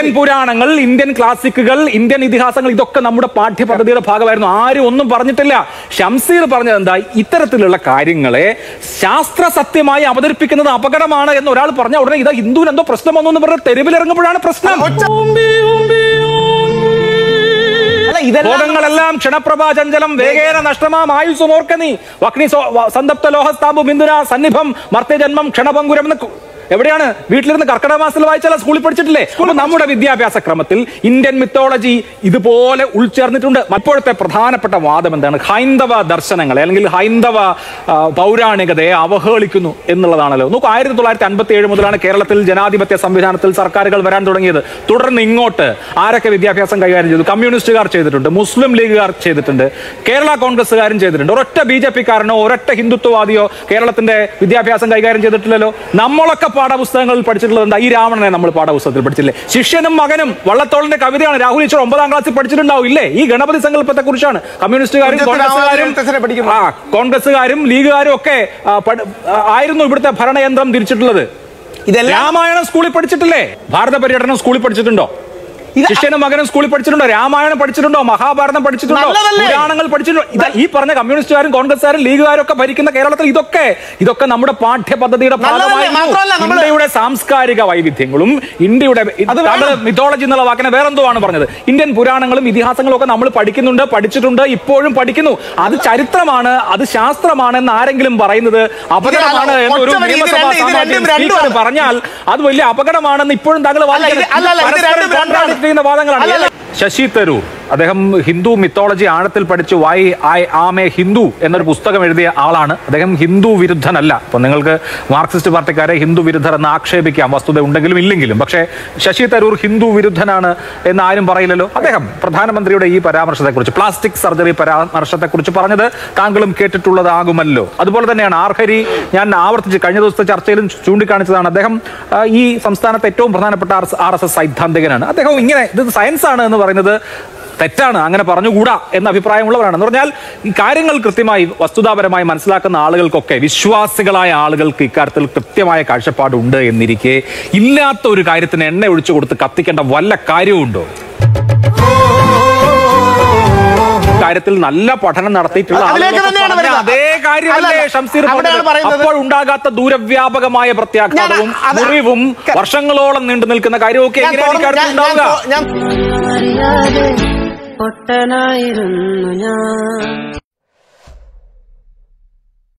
പുരാണങ്ങൾ Indian ക്ലാസിക്കുകൾ Indian ഇതിഹാസങ്ങൾ ഇതൊക്കെ നമ്മുടെ പാഠ്യപദ്ധതിയുടെ ഭാഗമായിരുന്നു ആരും ഒന്നും പറഞ്ഞിട്ടില്ല ഷംസീർ പറഞ്ഞത് എന്താ ഇത്തരത്തിലുള്ള കാര്യങ്ങളെ ശാസ്ത്ര സത്യമായി അവതരിപ്പിക്കുന്നത് അപകടമാണ് എന്ന് ഒരാൾ പറഞ്ഞ ഉടനെ ഇതാ ഹിന്ദുവിന് എന്തോ പ്രശ്നം വന്നു എന്ന് പറഞ്ഞ് തെരുവിലിറങ്ങുമ്പോഴാണ് പ്രശ്നം അല്ല ഇതെല്ലാം ഭോഗങ്ങളെല്ലാം ക്ഷണപ്രഭാ ചഞ്ചലം വേഗേന നഷ്ടമാം ആയുസ് ഓർക്ക നീ വക്നി സോ- വ- സന്തപ്ത ലോഹസ്താപു ബിന്ദുന സന്നിഭം മർത്യജന്മം ക്ഷണഭങ്കുരം എന്ന് കു- എവിടെയാണ് വീട്ടിലിരുന്ന് കർക്കിടക മാസത്തിൽ വായിച്ചാൽ സ്കൂളിൽ പഠിച്ചിട്ടില്ലേ അപ്പൊ നമ്മുടെ വിദ്യാഭ്യാസ ക്രമത്തിൽ ഇന്ത്യൻ മിത്തോളജി ഇതുപോലെ ഉൾച്ചേർന്നിട്ടുണ്ട് ഇപ്പോഴത്തെ പ്രധാനപ്പെട്ട വാദം എന്താണ് ഹൈന്ദവ ദർശനങ്ങളെ അല്ലെങ്കിൽ ഹൈന്ദവ ആ, പൗരാണികതയെ അവഹേളിക്കുന്നു എന്നുള്ളതാണല്ലോ നോക്കൂ ആയിരത്തി തൊള്ളായിരത്തി അൻപത്തി ഏഴ് മുതലാണ് കേരളത്തിൽ ജനാധിപത്യ സംവിധാനത്തിൽ സർക്കാരുകൾ വരാൻ തുടങ്ങിയത് തുടർന്ന് ഇങ്ങോട്ട് ആരൊക്കെ വിദ്യാഭ്യാസം കൈകാര്യം ചെയ്തു കമ്മ്യൂണിസ്റ്റുകാർ ചെയ്തിട്ടുണ്ട് മുസ്ലിം ലീഗുകാർ ചെയ്തിട്ടുണ്ട് കേരള കോൺഗ്രസ്സുകാരും ചെയ്തിട്ടുണ്ട് ഒരൊറ്റ ബി ജെ പിക്കാരനോ ഒരൊറ്റ ഹിന്ദുത്വവാദിയോ കേരളത്തിന്റെ വിദ്യാഭ്യാസം കൈകാര്യം ചെയ്തിട്ടില്ലല്ലോ നമ്മളൊക്കെ പാഠപുസ്തകങ്ങളിൽ പഠിച്ചിട്ടുള്ളത് എന്താ ഈ രാവണനെ നമ്മൾ പാഠപുസ്തകത്തിൽ പഠിച്ചില്ലേ ശിഷ്യനും മകനും വള്ളത്തോളിന്റെ കവിതയാണ് രാഹുൽ ഈശ്വർ ഒമ്പതാം ക്ലാസ്സിൽ പഠിച്ചിട്ടുണ്ടാവും ഇല്ലേ ഈ ഗണപതി സങ്കല്പത്തെ കുറിച്ചാണ് കമ്മ്യൂണിസ്റ്റുകാരും തുഞ്ചത്ത് കോൺഗ്രസ്സുകാരും രാമാനുജനെ പഠിക്കുന്നു. ആ കോൺഗ്രസ്സുകാരും ലീഗുകാരും ഒക്കെ ആ, പഠ- ആ, ആയിരുന്നു ഇവിടുത്തെ ഭരണയന്ത്രം തിരിച്ചിട്ടുള്ളത് ഇതെല്ലാം രാമായണം സ്കൂളിൽ പഠിച്ചിട്ടില്ലേ ഭാരത പര്യടനം സ്കൂളിൽ പഠിച്ചിട്ടുണ്ടോ ഇത് ശിഷ്യനും മകനും സ്കൂളിൽ പഠിച്ചിട്ടുണ്ടോ രാമായണം പഠിച്ചിട്ടുണ്ടോ മഹാഭാരതം പഠിച്ചിട്ടുണ്ടോ നല്ലതല്ലേ? പുരാണങ്ങൾ പഠിച്ചിട്ടുണ്ടോ ഇത് ഈ പറഞ്ഞ കമ്മ്യൂണിസ്റ്റുകാരും കോൺഗ്രസ്സുകാരും ലീഗുകാരും ഒക്കെ ഭരിക്കുന്ന കേരളത്തിൽ ഇതൊക്കെ ഇതൊക്കെ നമ്മുടെ പാഠ്യപദ്ധതിയുടെ നല്ലതല്ലേ? ഭാഗമായിരുന്നു മാത്രമല്ല നമ്മള് ഇന്ത്യയുടെ സാംസ്കാരിക വൈവിധ്യങ്ങളും ഇന്ത്യയുടെ അത് വേണം. മിത്തോളജി എന്നുള്ള വാക്കിനെ വേറെന്തോ ആണ് പറഞ്ഞത് ഇന്ത്യൻ പുരാണങ്ങളും ഇതിഹാസങ്ങളും ഒക്കെ നമ്മൾ പഠിക്കുന്നുണ്ട് പഠിച്ചിട്ടുണ്ട് ഇപ്പോഴും പഠിക്കുന്നു അത് ചരിത്രമാണ് അത് ശാസ്ത്രമാണ് എന്ന് ആരെങ്കിലും പറയുന്നത് അപകടമാണ് ഇത് എന്ന് ഒരു ഒറ്റവരി ഇത് നിയമസഭാ രണ്ട് ഇത് സാമാന്യൻ രണ്ടും രണ്ടും സ്പീക്കർ ആണ്. പറഞ്ഞാൽ അത് വലിയ അപകടമാണെന്ന് ഇപ്പോഴും താങ്കൾ അല്ല, ഇത് വാദിക്കുന്നത് അല്ല, അല്ല, ഇത് പരസ്പരം രണ്ടും രണ്ടാണ്. contradict ചെയ്യുന്ന വാദങ്ങളാണ് അല്ലല്ല. ശശി തരൂർ അദ്ദേഹം ഹിന്ദു മിത്തോളജി ആഴത്തിൽ പഠിച്ച് why I am a Hindu എന്നൊരു പുസ്തകം എഴുതിയ ആളാണ് അദ്ദേഹം ഹിന്ദു വിരുദ്ധനല്ല അപ്പൊ നിങ്ങൾക്ക് മാർക്സിസ്റ്റ് പാർട്ടിക്കാരെ ഹിന്ദു വിരുദ്ധർ എന്ന് ആക്ഷേപിക്കാം വസ്തുത ഉണ്ടെങ്കിലും ഇല്ലെങ്കിലും പക്ഷേ ശശി തരൂർ ഹിന്ദു വിരുദ്ധനാണ് എന്ന് ആരും പറയില്ലല്ലോ അദ്ദേഹം പ്രധാനമന്ത്രിയുടെ ഈ പരാമർശത്തെക്കുറിച്ച് പ്ലാസ്റ്റിക് സർജറി പരാമർശത്തെക്കുറിച്ച് പറഞ്ഞത് താങ്കളും കേട്ടിട്ടുള്ളതാകുമല്ലോ അതുപോലെ തന്നെയാണ് ആർഹരി ഞാൻ ആവർത്തിച്ച് കഴിഞ്ഞ ദിവസത്തെ ചർച്ചയിലും ചൂണ്ടിക്കാണിച്ചതാണ് അദ്ദേഹം ആ, ഈ സംസ്ഥാനത്തെ ഏറ്റവും പ്രധാനപ്പെട്ട ആർ എസ് എസ് സൈദ്ധാന്തികനാണ് അദ്ദേഹം ഇങ്ങനെ ഇത് സയൻസ് ആണ് എന്ന് പറയുന്നത് തെറ്റാണ് അങ്ങനെ പറഞ്ഞുകൂടാ എന്ന അഭിപ്രായമുള്ളവരാണ് എന്ന് പറഞ്ഞാൽ ഈ കാര്യങ്ങൾ കൃത്യമായി വസ്തുതാപരമായി മനസ്സിലാക്കുന്ന ആളുകൾക്കൊക്കെ വിശ്വാസികളായ ആളുകൾക്ക് ഇക്കാര്യത്തിൽ കൃത്യമായ കാഴ്ചപ്പാടുണ്ട് എന്നിരിക്കെ ഇല്ലാത്ത ഒരു കാര്യത്തിന് എണ്ണ ഒഴിച്ചു കൊടുത്ത് കത്തിക്കേണ്ട വല്ല കാര്യവുമുണ്ടോ കാര്യത്തിൽ നല്ല പഠനം നടത്തിയിട്ടുള്ള അതിലേക്ക് ആളുകളൊക്കെ തന്നെയാണ് പറഞ്ഞ വരുന്നത്. അതേ കാര്യമല്ലേ അല്ലല്ല, ഷംസീർ അവിടെയാണ് പറഞ്ഞത് പറയുന്നത്. അപ്പോൾ ഉണ്ടാകാത്ത ദൂരവ്യാപകമായ പ്രത്യാഘാതവും ഞാൻ- അത് മുറിവും വർഷങ്ങളോളം നീണ്ടു നിൽക്കുന്ന കാര്യമൊക്കെ ഞാൻ എങ്ങനെയാണ് തുറന്ന് ഇക്കാര്യത്തിൽ ഞാൻ- ഞാൻ ഉണ്ടാവുക തൊ- ഞാൻ അറിയാതെ പൊട്ടനായിരുന്നു ഞാൻ